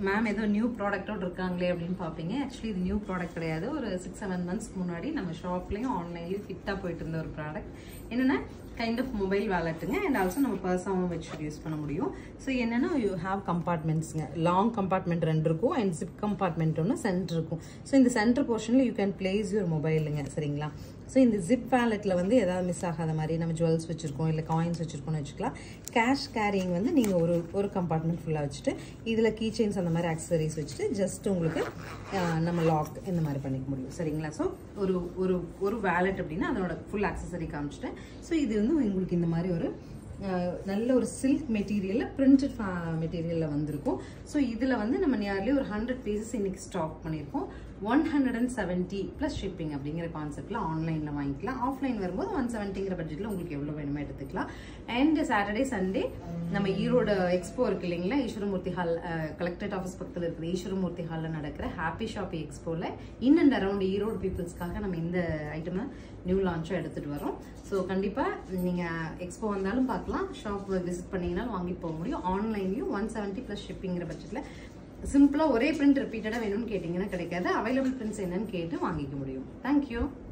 ma'am ஏதோ new ப்ராடக்ட்டோட இருக்காங்களே அப்படின்னு பார்ப்பீங்க ஆக்சுவலி இது நியூ ப்ராடக்ட் கிடையாது ஒரு சிக்ஸ் செவன் மந்த்ஸ்க்கு முன்னாடி நம்ம ஷாப்லேயும் ஆன்லைன்லேயும் ஃபிட்டாக போயிட்டு இருந்த ஒரு ப்ராடக்ட் என்னென்னா கைண்ட் ஆஃப் மொபைல் வேலட்டுங்க அண்ட் ஆல்சோ நம்ம பர்ஸாகவும் வச்சு யூஸ் பண்ண முடியும் ஸோ என்னென்னா யூ ஹாவ் கம்பார்ட்மெண்ட்ஸுங்க லாங் கம்பார்ட்மெண்ட் ரெண்டு இருக்கும் அண்ட் ஜிப் கம்பார்ட்மெண்ட் ஒன்று சென்டர் இருக்கும் ஸோ இந்த சென்டர் போர்ஷனில் யூ கேன் பிளேஸ் யுவர் மொபைலுங்க சரிங்களா ஸோ இந்த ஜிப் வேலெட்டில் வந்து ஏதாவது மிஸ் ஆகாத மாதிரி நம்ம ஜுவல்ஸ் வச்சுருக்கோம் இல்லை காயின்ஸ் வச்சுருக்கோம்னு வச்சுக்கலாம் கேஷ் கேரிங் வந்து நீங்கள் ஒரு ஒரு கம்பார்ட்மெண்ட் ஃபுல்லாக வச்சுட்டு இதில் கீ செயின்ஸ் அந்த மாதிரி அக்சசரிஸ் வச்சுட்டு ஜஸ்ட் உங்களுக்கு ஆஹ், நம்ம லாக் இந்த மாதிரி பண்ணிக்க முடியும் சரிங்களா ஸோ ஒரு ஒரு ஒரு வேலெட் அப்படின்னா அதோட ஃபுல் அக்சசரி காமிச்சிட்டேன் ஸோ இது வந்து உங்களுக்கு இந்த மாதிரி ஒரு அஹ், நல்ல ஒரு சில்க் மெட்டீரியலில் பிரிண்டட் மெட்டீரியலில் வந்திருக்கும் ஸோ இதில் வந்து நம்ம நியர்லி ஒரு ஹண்ட்ரட் பீசஸ் இன்னைக்கு ஸ்டாக் பண்ணியிருக்கோம் one hundred and seventy plus shipping அப்படிங்கிற கான்செப்டில் ஆன்லைனில் வாங்கிக்கலாம் ஆஃப்லைன் வரும்போது ஒன் செவன்ட்டிங்கிற பட்ஜெட்டில் உங்களுக்கு எவ்வளோ வேணுமோ எடுத்துக்கலாம் அண்ட் சாட்டர்டே சண்டே நம்ம ஈரோடு எக்ஸ்போ இருக்கு இல்லைங்களா ஈஸ்வரமூர்த்தி ஹால் கலெக்டரேட் ஆஃபீஸ் பக்கத்தில் இருக்கிற ஈஸ்வரமூர்த்தி ஹாலில் நடக்கிற ஹாப்பி ஷாப்பி எக்ஸ்போவில் இன் அண்ட் அரௌண்ட் ஈரோடு பீப்புள்ஸ்க்காக நம்ம இந்த ஐட்டமை நியூ லான்ச்சும் எடுத்துகிட்டு வரோம் ஸோ கண்டிப்பாக நீங்கள் எக்ஸ்போ வந்தாலும் பார்க்கலாம் ஷாப் விசிட் பண்ணீங்கனாலும் வாங்கிட்டு போக முடியும் ஆன்லைன்லையும் ஒன் செவன்ட்டி ப்ளஸ் ஷிப்பிங்கிற பட்சத்தில் சிம்பிளாக ஒரே பிரிண்ட் ரிப்பீட்டடாக வேணும்னு கேட்டிங்கன்னா கிடைக்காது அவைலபிள் பிரிண்ட்ஸ் என்னன்னு கேட்டு வாங்கிக்க முடியும் தேங்க்யூ